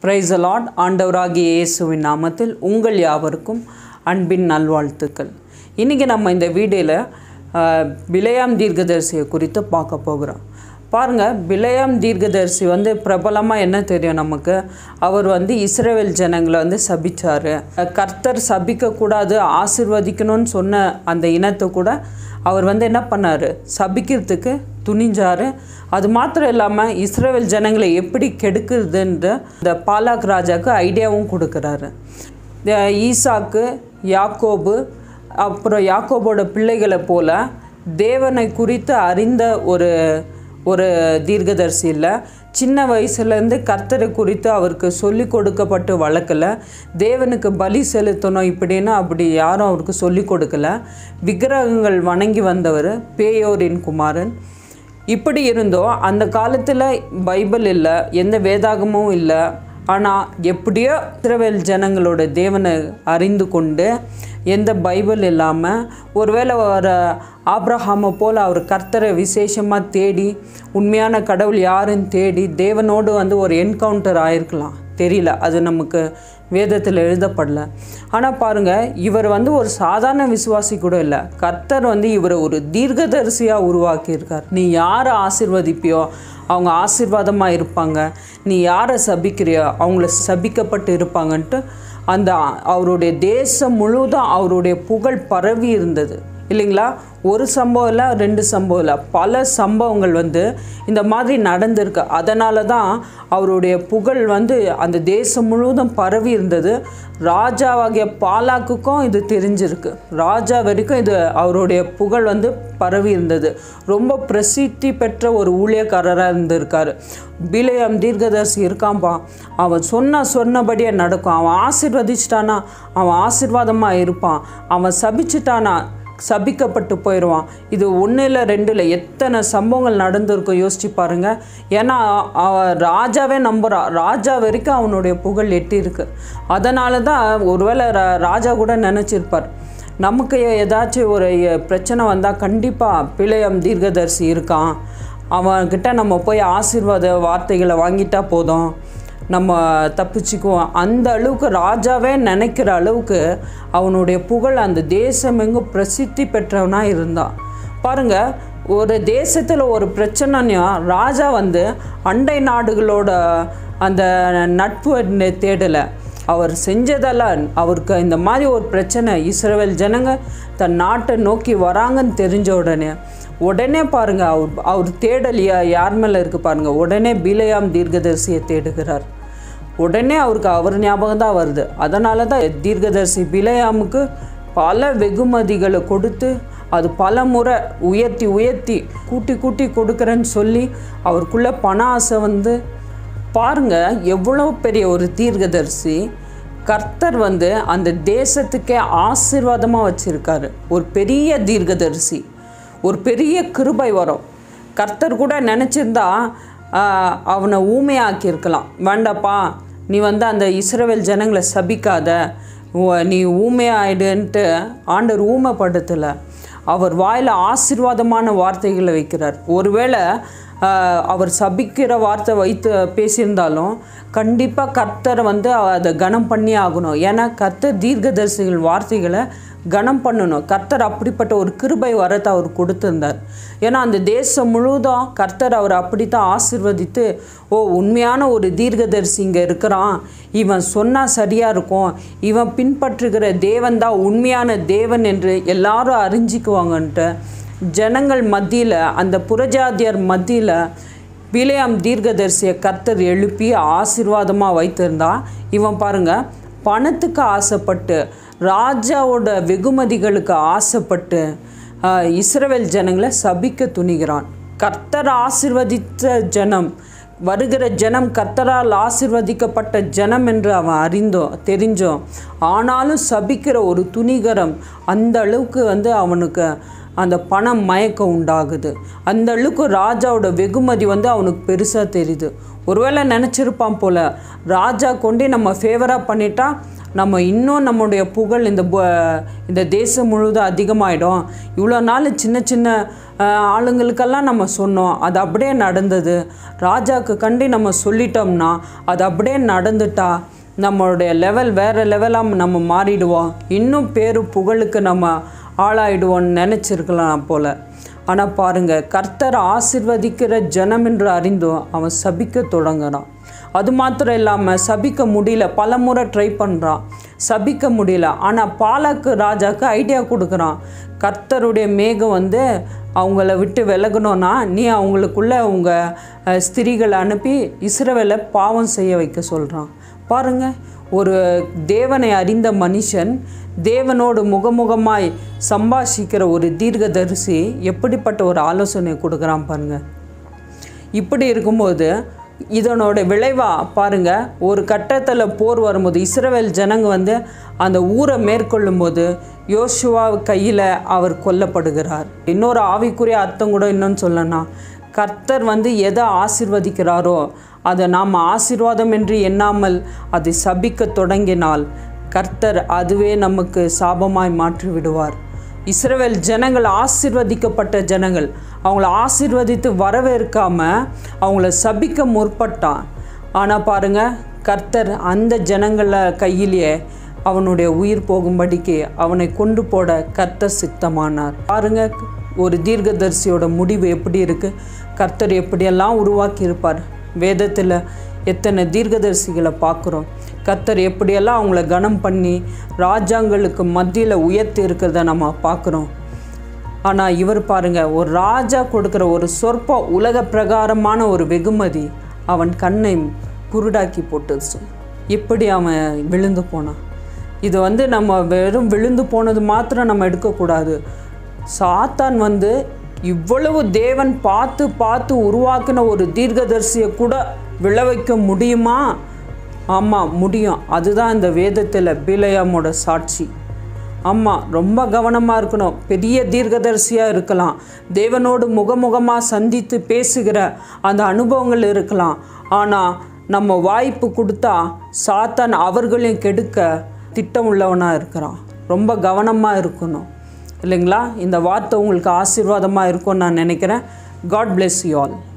price Lord ஆண்டவராகிய இயேசுவின் நாமத்தில் உங்கள் யாவருக்கும் அன்பின் நல்வாழ்த்துக்கள் இன்றைக்கி நம்ம இந்த வீடியோவில் பிழையாம் தீர்க்கதரிசியை குறித்து பார்க்க போகிறோம் பாருங்கள் பிழையாம் தீர்க்கதரிசி வந்து பிரபலமாக என்ன தெரியும் நமக்கு அவர் வந்து இஸ்ரேல் ஜனங்களை வந்து சபிச்சார் கர்த்தர் சபிக்கக்கூடாது ஆசிர்வதிக்கணும்னு சொன்ன அந்த இனத்தை கூட அவர் வந்து என்ன பண்ணார் சபிக்கிறதுக்கு துணிஞ்சார் அது மாத்திரம் இல்லாமல் இஸ்ரேல் ஜனங்களை எப்படி கெடுக்குறதுன்ற இந்த பாலாக் ராஜாவுக்கு ஐடியாவும் கொடுக்குறாரு இந்த ஈசாக்கு யாக்கோபு அப்புறம் யாக்கோபோட பிள்ளைகளை போல தேவனை குறித்து அறிந்த ஒரு ஒரு தீர்க்கதரிசி இல்லை சின்ன வயசுலேருந்து கர்த்தரை குறித்து அவருக்கு சொல்லி கொடுக்கப்பட்டு வளர்க்கல தேவனுக்கு பலி செலுத்தணும் இப்படின்னு அப்படி யாரும் அவருக்கு சொல்லி கொடுக்கல விக்கிரகங்கள் வணங்கி வந்தவர் பேயோரின் குமாரன் இப்படி இருந்தோம் அந்த காலத்தில் பைபிள் இல்லை எந்த வேதாகமும் இல்லை ஆனால் எப்படியோ இஸ்ரவேல் ஜனங்களோட தேவனை அறிந்து கொண்டு எந்த பைபிள் இல்லாமல் ஒருவேளை ஒரு ஆப்ரஹாமை போல் அவர் கர்த்தரை விசேஷமாக தேடி உண்மையான கடவுள் யாருன்னு தேடி தேவனோடு வந்து ஒரு என்கவுண்டர் ஆயிருக்கலாம் தெரியல அது நமக்கு வேதத்தில் எழுதப்படல ஆனால் பாருங்கள் இவர் வந்து ஒரு சாதாரண விசுவாசி கூட இல்லை கர்த்தர் வந்து இவரை ஒரு தீர்க்கதரிசியாக உருவாக்கியிருக்கார் நீ யாரை ஆசிர்வதிப்பியோ அவங்க ஆசிர்வாதமாக இருப்பாங்க நீ யாரை சபிக்கிறியோ அவங்கள சபிக்கப்பட்டு இருப்பாங்கன்ட்டு அந்த அவருடைய தேசம் முழுவதும் அவருடைய புகழ் பரவி இருந்தது இல்லைங்களா ஒரு சம்பவம் இல்லை ரெண்டு சம்பவம் இல்லை பல சம்பவங்கள் வந்து இந்த மாதிரி நடந்திருக்கு அதனால தான் அவருடைய புகழ் வந்து அந்த தேசம் முழுவதும் பரவி இருந்தது ராஜாவாகிய பாலாக்குக்கும் இது தெரிஞ்சிருக்கு ராஜா வரைக்கும் இது அவருடைய புகழ் வந்து பரவி இருந்தது ரொம்ப பிரசித்தி பெற்ற ஒரு ஊழியக்காரராக இருந்திருக்காரு பிலேயம் தீர்க்கதர்சி இருக்கான்பா அவன் சொன்ன சொன்னபடியே நடக்கும் அவன் ஆசிர்வதிச்சிட்டானா அவன் ஆசிர்வாதமாக இருப்பான் அவன் சபிச்சிட்டானா சபிக்கப்பட்டு போயிடுவான் இது ஒன்று இல்லை ரெண்டு இல்லை எத்தனை சம்பவங்கள் நடந்திருக்கும் யோசிச்சு பாருங்க ஏன்னா அவன் ராஜாவே நம்புகிறான் ராஜா வரைக்கும் அவனுடைய புகழ் எட்டியிருக்கு அதனால தான் ஒருவேளை ராஜா கூட நினச்சிருப்பார் நமக்கு ஏதாச்சும் ஒரு பிரச்சனை வந்தால் கண்டிப்பாக பிழையம் தீர்க்கதரிசி இருக்கான் அவன்கிட்ட நம்ம போய் ஆசீர்வாத வார்த்தைகளை வாங்கிட்டா போதும் நம்ம தப்பிச்சுக்குவோம் அந்த அளவுக்கு ராஜாவே நினைக்கிற அளவுக்கு அவனுடைய புகழ் அந்த தேசம் எங்கும் பிரசித்தி பெற்றவனாக இருந்தான் பாருங்கள் ஒரு தேசத்தில் ஒரு பிரச்சனையும் ராஜா வந்து அண்டை நாடுகளோட அந்த நட்பு தேடலை அவர் செஞ்சதெல்லாம் அவருக்கு இந்த மாதிரி ஒரு பிரச்சனை இஸ்ரேல் ஜனங்க தன் நாட்டை நோக்கி வராங்கன்னு தெரிஞ்ச உடனே உடனே பாருங்கள் அவர் அவர் தேடலியா யார் மேலே இருக்குது பாருங்கள் உடனே பிலையாம் தீர்க்கதரிசியை தேடுகிறார் உடனே அவருக்கு அவர் ஞாபகம் தான் வருது அதனால தான் தீர்க்கதரிசி பிலையாமுக்கு பல வெகுமதிகளை கொடுத்து அது பல முறை உயர்த்தி உயர்த்தி கூட்டி கூட்டி கொடுக்குறேன்னு சொல்லி அவருக்குள்ள பண ஆசை வந்து பாருங்கள் எவ்வளோ பெரிய ஒரு தீர்க்கதரிசி கர்த்தர் வந்து அந்த தேசத்துக்கே ஆசீர்வாதமாக வச்சுருக்காரு ஒரு பெரிய தீர்க்கதரிசி ஒரு பெரிய கிருபை வரும் கர்த்தர் கூட நினச்சிருந்தா அவனை ஊமையாக்கியிருக்கலாம் வேண்டாப்பா நீ வந்து அந்த இஸ்ரேல் ஜனங்களை சபிக்காத நீ ஊமையாயிடுன்ட்டு ஆண்டவர் ஊமைப்படுத்தலை அவர் வாயில் ஆசீர்வாதமான வார்த்தைகளை வைக்கிறார் ஒருவேளை அவர் சபிக்கிற வார்த்தை வைத்து பேசியிருந்தாலும் கண்டிப்பாக கர்த்தரை வந்து அதை கனம் பண்ணி ஆகணும் ஏன்னா கர்த்தர் தீர்க்கதரிசிகள் வார்த்தைகளை கனம் பண்ணணும் கர்த்தர் அப்படிப்பட்ட ஒரு கிருபை வரத்தை அவர் கொடுத்துருந்தார் ஏன்னா அந்த தேசம் முழுவதும் கர்த்தர் அவர் அப்படி தான் ஆசிர்வதித்து ஓ உண்மையான ஒரு தீர்க்கதரிசி இங்கே இருக்கிறான் இவன் சொன்னால் சரியாக இருக்கும் இவன் பின்பற்றுகிற தேவன் தான் உண்மையான தேவன் என்று எல்லாரும் அறிஞ்சிக்குவாங்கன்ட்டு ஜனங்கள் மத்தியில் அந்த புறஜாதியர் மத்தியில் பிலேயாம் தீர்க்கதரிசியை கர்த்தர் எழுப்பி ஆசீர்வாதமாக வைத்திருந்தா இவன் பாருங்கள் பணத்துக்கு ஆசைப்பட்டு ராஜாவோட வெகுமதிகளுக்கு ஆசைப்பட்டு இஸ்ரவேல் ஜனங்களை சபிக்க துணிகிறான் கர்த்தர் ஆசிர்வதித்த ஜனம் வருகிற ஜனம் கர்த்தரால் ஆசிர்வதிக்கப்பட்ட ஜனம் என்று அவன் அறிந்தோம் தெரிஞ்சோம் ஆனாலும் சபிக்கிற ஒரு துணிகரம் அந்த அளவுக்கு வந்து அவனுக்கு அந்த பணம் மயக்கம் உண்டாகுது அந்த அளவுக்கு ராஜாவோட வெகுமதி வந்து அவனுக்கு பெருசாக தெரியுது ஒருவேளை நினச்சிருப்பான் போல் ராஜா கொண்டு நம்ம ஃபேவராக பண்ணிட்டா நம்ம இன்னும் நம்முடைய புகழ் இந்த பு- இந்த தேசம் முழுவதும் அதிகமாயிடும் இவ்வளோ நாள் சின்ன சின்ன அஹ், ஆளுங்களுக்கெல்லாம் நம்ம சொன்னோம் அது அப்படியே நடந்தது ராஜாக்கு கண்டி நம்ம சொல்லிட்டோம்னா அது அப்படியே நடந்துட்டா நம்மளுடைய லெவல் வேறு லெவலாக நம்ம மாறிடுவோம் இன்னும் பேரு புகழுக்கு நம்ம ஆளாயிடுவோம்னு நினச்சிருக்கலாம் போல் ஆனால் பாருங்க கர்த்தர் ஆசிர்வதிக்கிற ஜனம் என்று அறிந்தும் அவன் சபிக்க தொடங்குறான் அது மாத்திரம் இல்லாமல் சபிக்க முடியல பல முறை ட்ரை பண்ணுறான் சபிக்க முடியல ஆனால் பாலாக்கு ராஜாக்கு ஐடியா கொடுக்குறான் கர்த்தருடைய மேகம் வந்து அவங்கள விட்டு விலகணும்னா நீ அவங்களுக்குள்ள அவங்க அஹ், ஸ்திரீகளை அனுப்பி இஸ்ரவேலை பாவம் செய்ய வைக்க சொல்கிறான் பாருங்க ஒரு தேவனை அறிந்த மனுஷன் தேவனோடு முகமுகமாய் சம்பாஷிக்கிற ஒரு தீர்க்கதரிசி எப்படிப்பட்ட ஒரு ஆலோசனை கொடுக்குறான் பாருங்க இப்படி இருக்கும்போது இதனோட விளைவா பாருங்க ஒரு கட்டத்தில் போர் வரும்போது இஸ்ரவேல் ஜனங்க வந்து அந்த ஊரை மேற்கொள்ளும் போது யோசுவா கையில் அவர் கொல்லப்படுகிறார் இன்னொரு ஆவிக்குரிய அர்த்தம் கூட இன்னொன்னு சொல்லனா கர்த்தர் வந்து எதை ஆசிர்வதிக்கிறாரோ அதை நாம் ஆசீர்வாதம் என்று எண்ணாமல் அதை சபிக்க தொடங்கினால் கர்த்தர் அதுவே நமக்கு சாபமாய் மாற்றி விடுவார் இஸ்ரவேல் ஜனங்கள் ஆசிர்வதிக்கப்பட்ட ஜனங்கள் அவங்கள ஆசிர்வதித்து வரவேற்காம அவங்கள சபிக்க முற்பட்டான் ஆனால் பாருங்க கர்த்தர் அந்த ஜனங்கள கையிலேயே அவனுடைய உயிர் போகும்படிக்கு அவனை கொண்டு போட கர்த்தர் சித்தமானார் பாருங்க ஒரு தீர்க்கதரிசியோட முடிவு எப்படி இருக்கு கர்த்தர் எப்படியெல்லாம் உருவாக்கி இருப்பார் வேதத்தில் எத்தனை தீர்க்கதரிசிகளை பார்க்குறோம் கர்த்தர் எப்படியெல்லாம் அவங்கள கனம் பண்ணி ராஜாங்களுக்கு மத்தியில் உயர்த்தி இருக்கிறத நம்ம பார்க்குறோம் ஆனால் இவர் பாருங்க ஒரு ராஜா கொடுக்குற ஒரு சொற்ப உலக பிரகாரமான ஒரு வெகுமதி அவன் கண்ணை குருடாக்கி போட்டுருச்சு இப்படி அவன் விழுந்து போனான் இது வந்து நம்ம வெறும் விழுந்து போனது மாத்திரம் நம்ம எடுக்கக்கூடாது சாத்தான் வந்து இவ்வளவு தேவன் பார்த்து பார்த்து உருவாக்கின ஒரு தீர்க்கதரிசியை கூட விழ வைக்க முடியுமா ஆமாம் முடியும் அதுதான் இந்த வேதத்தில் பிலையாமோட சாட்சி ஆமாம் ரொம்ப கவனமாக இருக்கணும் பெரிய தீர்க்கதரிசியாக இருக்கலாம் தேவனோடு முகமுகமாக சந்தித்து பேசுகிற அந்த அனுபவங்கள் இருக்கலாம் ஆனால் நம்ம வாய்ப்பு கொடுத்தா சாத்தான் அவர்களையும் கெடுக்க திட்டம் உள்ளவனாக இருக்கிறான் ரொம்ப கவனமாக இருக்கணும் இல்லைங்களா இந்த வார்த்தை உங்களுக்கு ஆசீர்வாதமாக இருக்கும்னு நான் நினைக்கிறேன் காட் bless you all